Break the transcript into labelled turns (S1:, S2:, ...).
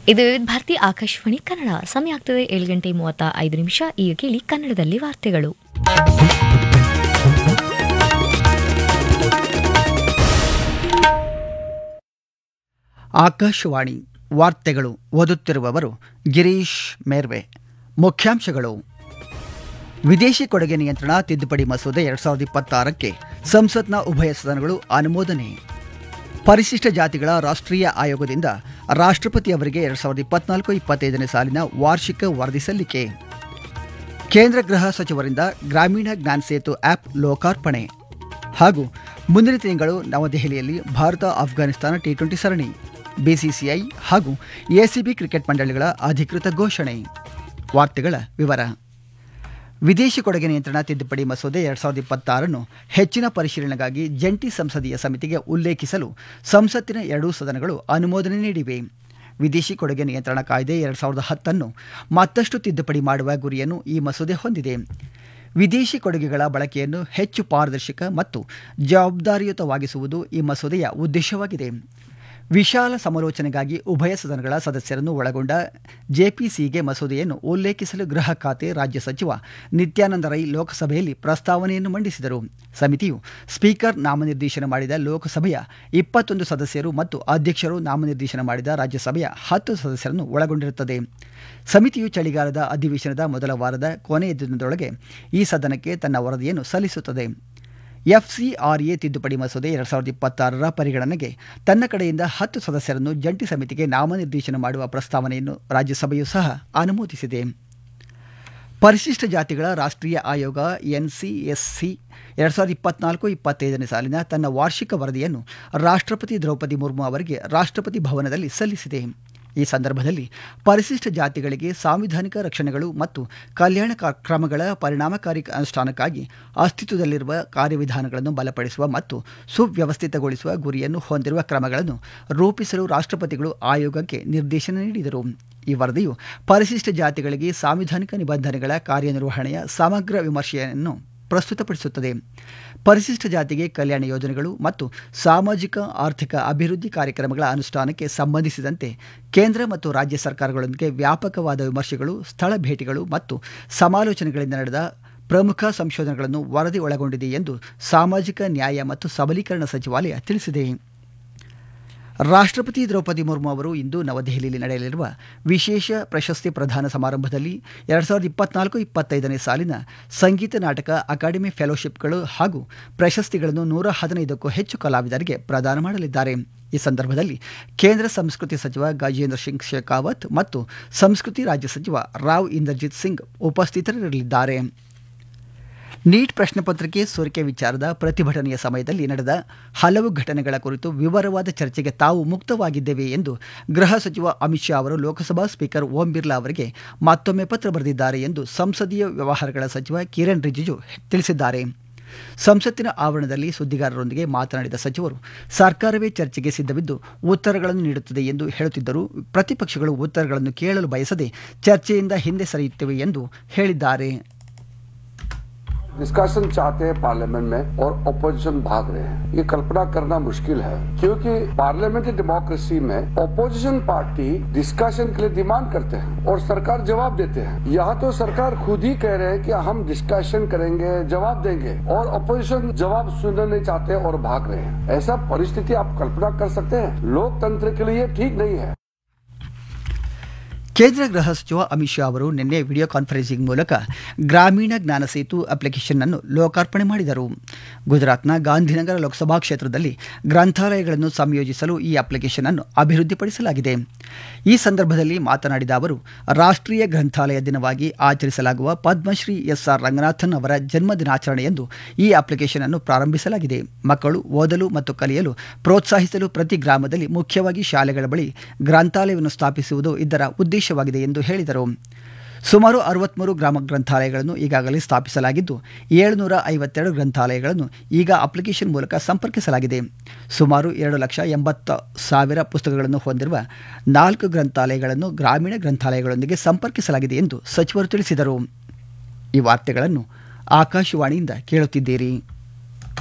S1: ಇದು ವಿವಿಧ ಭಾರತಿ ಆಕಾಶವಾಣಿ ಕನ್ನಡ ಸಮಯ ಆಗ್ತದೆ ಏಳು ಗಂಟೆ ಮೂವತ್ತ ಐದು ನಿಮಿಷ ಈಗ ಕೇಳಿ ಕನ್ನಡದಲ್ಲಿ ವಾರ್ತೆಗಳು
S2: ಆಕಾಶವಾಣಿ ವಾರ್ತೆಗಳು ಓದುತ್ತಿರುವವರು ಗಿರೀಶ್ ಮೇರ್ವೆ ಮುಖ್ಯಾಂಶಗಳು ವಿದೇಶಿ ಕೊಡುಗೆ ನಿಯಂತ್ರಣ ತಿದ್ದುಪಡಿ ಮಸೂದೆ ಎರಡ್ ಸಾವಿರದ ಇಪ್ಪತ್ತಾರಕ್ಕೆ ಸಂಸತ್ನ ಉಭಯ ಸದನಗಳು ಅನುಮೋದನೆ ಪರಿಶಿಷ್ಟ ಜಾತಿಗಳ ರಾಷ್ಟ್ರೀಯ ಆಯೋಗದಿಂದ ರಾಷ್ಟ್ರಪತಿ ಅವರಿಗೆ ಎರಡ್ ಸಾವಿರದ ಇಪ್ಪತ್ನಾಲ್ಕು ಇಪ್ಪತ್ತೈದನೇ ಸಾಲಿನ ವಾರ್ಷಿಕ ವರದಿ ಸಲ್ಲಿಕೆ ಕೇಂದ್ರ ಗೃಹ ಸಚಿವರಿಂದ ಗ್ರಾಮೀಣ ಜ್ಞಾನ ಸೇತು ಆ್ಯಪ್ ಲೋಕಾರ್ಪಣೆ ಹಾಗೂ ಮುಂದಿನ ತಿಂಗಳು ನವದೆಹಲಿಯಲ್ಲಿ ಭಾರತ ಆಫ್ಘಾನಿಸ್ತಾನ ಟಿ ಟ್ವೆಂಟಿ ಸರಣಿ ಬಿಸಿಸಿಐ ಹಾಗೂ ಎಸಿಬಿ ಕ್ರಿಕೆಟ್ ಮಂಡಳಿಗಳ ಅಧಿಕೃತ ಘೋಷಣೆ ವಾರ್ತೆಗಳ ವಿವರ ವಿದೇಶಿ ಕೊಡುಗೆ ನಿಯಂತ್ರಣ ತಿದ್ದುಪಡಿ ಮಸೂದೆ ಎರಡ್ ಸಾವಿರದ ಇಪ್ಪತ್ತಾರನ್ನು ಹೆಚ್ಚಿನ ಪರಿಶೀಲನೆಗಾಗಿ ಜಂಟಿ ಸಂಸದೀಯ ಸಮಿತಿಗೆ ಉಲ್ಲೇಖಿಸಲು ಸಂಸತ್ತಿನ ಎರಡೂ ಸದನಗಳು ಅನುಮೋದನೆ ನೀಡಿವೆ ವಿದೇಶಿ ಕೊಡುಗೆ ನಿಯಂತ್ರಣ ಕಾಯ್ದೆ ಎರಡ್ ಸಾವಿರದ ಹತ್ತನ್ನು ಮತ್ತಷ್ಟು ತಿದ್ದುಪಡಿ ಮಾಡುವ ಗುರಿಯನ್ನು ಈ ಮಸೂದೆ ಹೊಂದಿದೆ ವಿದೇಶಿ ಕೊಡುಗೆಗಳ ಬಳಕೆಯನ್ನು ಹೆಚ್ಚು ಪಾರದರ್ಶಕ ಮತ್ತು ಜವಾಬ್ದಾರಿಯುತವಾಗಿಸುವುದು ಈ ಮಸೂದೆಯ ಉದ್ದೇಶವಾಗಿದೆ ವಿಶಾಲ ಸಮಾಲೋಚನೆಗಾಗಿ ಉಭಯ ಸದನಗಳ ಸದಸ್ಯರನ್ನು ಒಳಗೊಂಡ ಜೆಪಿಸಿಗೆ ಮಸೂದೆಯನ್ನು ಉಲ್ಲೇಖಿಸಲು ಗೃಹ ಖಾತೆ ರಾಜ್ಯ ಸಚಿವ ನಿತ್ಯಾನಂದ ರೈ ಲೋಕಸಭೆಯಲ್ಲಿ ಪ್ರಸ್ತಾವನೆಯನ್ನು ಮಂಡಿಸಿದರು ಸಮಿತಿಯು ಸ್ಪೀಕರ್ ನಾಮನಿರ್ದೇಶನ ಮಾಡಿದ ಲೋಕಸಭೆಯ ಇಪ್ಪತ್ತೊಂದು ಸದಸ್ಯರು ಮತ್ತು ಅಧ್ಯಕ್ಷರು ನಾಮನಿರ್ದೇಶನ ಮಾಡಿದ ರಾಜ್ಯಸಭೆಯ ಹತ್ತು ಸದಸ್ಯರನ್ನು ಒಳಗೊಂಡಿರುತ್ತದೆ ಸಮಿತಿಯು ಚಳಿಗಾಲದ ಅಧಿವೇಶನದ ಮೊದಲ ವಾರದ ಕೊನೆಯ ದಿನದೊಳಗೆ ಈ ಸದನಕ್ಕೆ ತನ್ನ ವರದಿಯನ್ನು ಸಲ್ಲಿಸುತ್ತದೆ ಎಫ್ಸಿಆರ್ಎ ತಿದ್ದುಪಡಿ ಮಸೂದೆ ಎರಡ್ ಸಾವಿರದ ಇಪ್ಪತ್ತಾರರ ಪರಿಗಣನೆಗೆ ತನ್ನ ಕಡೆಯಿಂದ ಹತ್ತು ಸದಸ್ಯರನ್ನು ಜಂಟಿ ಸಮಿತಿಗೆ ನಾಮನಿರ್ದೇಶನ ಮಾಡುವ ಪ್ರಸ್ತಾವನೆಯನ್ನು ರಾಜ್ಯಸಭೆಯೂ ಸಹ ಅನುಮೋದಿಸಿದೆ ಪರಿಶಿಷ್ಟ ಜಾತಿಗಳ ರಾಷ್ಟ್ರೀಯ ಆಯೋಗ ಎನ್ಸಿಎಸ್ಸಿ ಎರಡ್ ಸಾವಿರದ ಇಪ್ಪತ್ನಾಲ್ಕು ಇಪ್ಪತ್ತೈದನೇ ಸಾಲಿನ ತನ್ನ ವಾರ್ಷಿಕ ವರದಿಯನ್ನು ರಾಷ್ಟ್ರಪತಿ ದ್ರೌಪದಿ ಮುರ್ಮು ಅವರಿಗೆ ರಾಷ್ಟ್ರಪತಿ ಭವನದಲ್ಲಿ ಸಲ್ಲಿಸಿದೆ ಈ ಸಂದರ್ಭದಲ್ಲಿ ಪರಿಶಿಷ್ಟ ಜಾತಿಗಳಿಗೆ ಸಾಂವಿಧಾನಿಕ ರಕ್ಷಣೆಗಳು ಮತ್ತು ಕಲ್ಯಾಣ ಕ- ಕ್ರಮಗಳ ಪರಿಣಾಮಕಾರಿ ಅನುಷ್ಠಾನಕ್ಕಾಗಿ ಅಸ್ತಿತ್ವದಲ್ಲಿರುವ ಕಾರ್ಯವಿಧಾನಗಳನ್ನು ಬಲಪಡಿಸುವ ಮತ್ತು ಸುವ್ಯವಸ್ಥಿತಗೊಳಿಸುವ ಗುರಿಯನ್ನು ಹೊಂದಿರುವ ಕ್ರಮಗಳನ್ನು ರೂಪಿಸಲು ರಾಷ್ಟ್ರಪತಿಗಳು ಆಯೋಗಕ್ಕೆ ನಿರ್ದೇಶನ ನೀಡಿದರು ಈ ವರದಿಯು ಪರಿಶಿಷ್ಟ ಜಾತಿಗಳಿಗೆ ಸಾಂವಿಧಾನಿಕ ನಿಬಂಧನೆಗಳ ಕಾರ್ಯನಿರ್ವಹಣೆಯ ಸಮಗ್ರ ವಿಮರ್ಶೆಯನ್ನು ಪ್ರಸ್ತುತಪಡಿಸುತ್ತದೆ ಪರಿಶಿಷ್ಟ ಜಾತಿಗೆ ಕಲ್ಯಾಣ ಯೋಜನೆಗಳು ಮತ್ತು ಸಾಮಾಜಿಕ ಆರ್ಥಿಕ ಅಭಿವೃದ್ಧಿ ಕಾರ್ಯಕ್ರಮಗಳ ಅನುಷ್ಠಾನಕ್ಕೆ ಸಂಬಂಧಿಸಿದಂತೆ ಕೇಂದ್ರ ಮತ್ತು ರಾಜ್ಯ ಸರ್ಕಾರಗಳೊಂದಿಗೆ ವ್ಯಾಪಕವಾದ ವಿಮರ್ಶೆಗಳು ಸ್ಥಳ ಭೇಟಿಗಳು ಮತ್ತು ಸಮಾಲೋಚನೆಗಳಿಂದ ನಡೆದ ಪ್ರಮುಖ ಸಂಶೋಧನೆಗಳನ್ನು ವರದಿ ಒಳಗೊಂಡಿದೆ ಎಂದು ಸಾಮಾಜಿಕ ನ್ಯಾಯ ಮತ್ತು ಸಬಲೀಕರಣ ಸಚಿವಾಲಯ ತಿಳಿಸಿದೆ ರಾಷ್ಟ್ರಪತಿ ದ್ರೌಪದಿ ಮುರ್ಮು ಅವರು ಇಂದು ನವದೆಹಲಿಯಲ್ಲಿ ನಡೆಯಲಿರುವ ವಿಶೇಷ ಪ್ರಶಸ್ತಿ ಪ್ರದಾನ ಸಮಾರಂಭದಲ್ಲಿ ಎರಡ್ ಸಾವಿರದ ಇಪ್ಪತ್ನಾಲ್ಕು ಇಪ್ಪತ್ತೈದನೇ ಸಾಲಿನ ಸಂಗೀತ ನಾಟಕ ಅಕಾಡೆಮಿ ಫೆಲೋಶಿಪ್ಗಳು ಹಾಗೂ ಪ್ರಶಸ್ತಿಗಳನ್ನು ನೂರ ಹದಿನೈದಕ್ಕೂ ಹೆಚ್ಚು ಕಲಾವಿದರಿಗೆ ಪ್ರದಾನ ಮಾಡಲಿದ್ದಾರೆ ಈ ಸಂದರ್ಭದಲ್ಲಿ ಕೇಂದ್ರ ಸಂಸ್ಕೃತಿ ಸಚಿವ ಗಜೇಂದ್ರ ಸಿಂಗ್ ಶೇಖಾವತ್ ಮತ್ತು ಸಂಸ್ಕೃತಿ ರಾಜ್ಯ ಸಚಿವ ರಾವ್ ಇಂದರ್ಜಿತ್ ಸಿಂಗ್ ಉಪಸ್ಥಿತರಿರಲಿದ್ದಾರೆ ನೀಟ್ ಪ್ರಶ್ನೆ ಪತ್ರಿಕೆ ಸೋರಿಕೆ ವಿಚಾರದ ಪ್ರತಿಭಟನೆಯ ಸಮಯದಲ್ಲಿ ನಡೆದ ಹಲವು ಘಟನೆಗಳ ಕುರಿತು ವಿವರವಾದ ಚರ್ಚೆಗೆ ತಾವು ಮುಕ್ತವಾಗಿದ್ದೇವೆ ಎಂದು ಗೃಹ ಸಚಿವ ಅಮಿತ್ ಶಾ ಅವರು ಲೋಕಸಭಾ ಸ್ಪೀಕರ್ ಓಂ ಬಿರ್ಲಾ ಅವರಿಗೆ ಮತ್ತೊಮ್ಮೆ ಪತ್ರ ಬರೆದಿದ್ದಾರೆ ಎಂದು ಸಂಸದೀಯ ವ್ಯವಹಾರಗಳ ಸಚಿವ ಕಿರಣ್ ರಿಜಿಜು ತಿಳಿಸಿದ್ದಾರೆ ಸಂಸತ್ತಿನ ಆವರಣದಲ್ಲಿ ಸುದ್ದಿಗಾರರೊಂದಿಗೆ ಮಾತನಾಡಿದ ಸಚಿವರು ಸರ್ಕಾರವೇ ಚರ್ಚೆಗೆ ಸಿದ್ಧವಿದ್ದು ಉತ್ತರಗಳನ್ನು ನೀಡುತ್ತದೆ ಎಂದು ಹೇಳುತ್ತಿದ್ದರೂ ಪ್ರತಿಪಕ್ಷಗಳು ಉತ್ತರಗಳನ್ನು ಕೇಳಲು ಬಯಸದೆ ಚರ್ಚೆಯಿಂದ ಹಿಂದೆ ಸರಿಯುತ್ತಿವೆ ಎಂದು ಹೇಳಿದ್ದಾರೆ
S3: डिस्कशन चाहते हैं पार्लियामेंट में और ओपोजिशन भाग रहे हैं ये कल्पना करना मुश्किल है क्योंकि पार्लियामेंट्री डेमोक्रेसी में ओपोजिशन पार्टी डिस्कशन के लिए डिमांड करते हैं और सरकार जवाब देते हैं यहाँ तो सरकार खुद ही कह रहे हैं कि हम डिस्कशन करेंगे जवाब देंगे और ओपोजिशन जवाब सुनना नहीं चाहते और भाग रहे हैं ऐसा परिस्थिति आप कल्पना कर सकते हैं लोकतंत्र के लिए ठीक नहीं है
S2: ಕೇಂದ್ರ ಗೃಹ ಸಚಿವ ಅಮಿತ್ ಶಾ ಅವರು ನಿನ್ನೆ ವಿಡಿಯೋ ಕಾನ್ಫರೆನ್ಸಿಂಗ್ ಮೂಲಕ ಗ್ರಾಮೀಣ ಜ್ಞಾನ ಸೇತು ಅಪ್ಲಿಕೇಶನ್ ಅನ್ನು ಲೋಕಾರ್ಪಣೆ ಮಾಡಿದರು ಗುಜರಾತ್ನ ಗಾಂಧಿನಗರ ಲೋಕಸಭಾ ಕ್ಷೇತ್ರದಲ್ಲಿ ಗ್ರಂಥಾಲಯಗಳನ್ನು ಸಂಯೋಜಿಸಲು ಈ ಅಪ್ಲಿಕೇಶನ್ ಅನ್ನು ಅಭಿವೃದ್ಧಿಪಡಿಸಲಾಗಿದೆ ಈ ಸಂದರ್ಭದಲ್ಲಿ ಮಾತನಾಡಿದ ಅವರು ರಾಷ್ಟ್ರೀಯ ಗ್ರಂಥಾಲಯ ದಿನವಾಗಿ ಆಚರಿಸಲಾಗುವ ಪದ್ಮಶ್ರೀ ಎಸ್ ಆರ್ ರಂಗನಾಥನ್ ಅವರ ಜನ್ಮ ದಿನಾಚರಣೆಯಂದು ಈ ಅಪ್ಲಿಕೇಶನ್ ಅನ್ನು ಪ್ರಾರಂಭಿಸಲಾಗಿದೆ ಮಕ್ಕಳು ಓದಲು ಮತ್ತು ಕಲಿಯಲು ಪ್ರೋತ್ಸಾಹಿಸಲು ಪ್ರತಿ ಗ್ರಾಮದಲ್ಲಿ ಮುಖ್ಯವಾಗಿ ಶಾಲೆಗಳ ಬಳಿ ಗ್ರಂಥಾಲಯವನ್ನು ಸ್ಥಾಪಿಸುವುದು ಇದರ ಉದ್ದೇಶವಾಗಿದೆ ಎಂದು ಹೇಳಿದರು ಸುಮಾರು ಅರವತ್ಮೂರು ಗ್ರಾಮ ಗ್ರಂಥಾಲಯಗಳನ್ನು ಈಗಾಗಲೇ ಸ್ಥಾಪಿಸಲಾಗಿದ್ದು ಏಳುನೂರ ಐವತ್ತೆರಡು ಗ್ರಂಥಾಲಯಗಳನ್ನು ಈಗ ಅಪ್ಲಿಕೇಶನ್ ಮೂಲಕ ಸಂಪರ್ಕಿಸಲಾಗಿದೆ ಸುಮಾರು ಎರಡು ಲಕ್ಷ ಎಂಬತ್ತು ಸಾವಿರ ಪುಸ್ತಕಗಳನ್ನು ಹೊಂದಿರುವ ನಾಲ್ಕು ಗ್ರಂಥಾಲಯಗಳನ್ನು ಗ್ರಾಮೀಣ ಗ್ರಂಥಾಲಯಗಳೊಂದಿಗೆ ಸಂಪರ್ಕಿಸಲಾಗಿದೆ ಎಂದು ಸಚಿವರು ತಿಳಿಸಿದರು ಈ ವಾರ್ತೆಗಳನ್ನು ಆಕಾಶವಾಣಿಯಿಂದ ಕೇಳುತ್ತಿದ್ದೀರಿ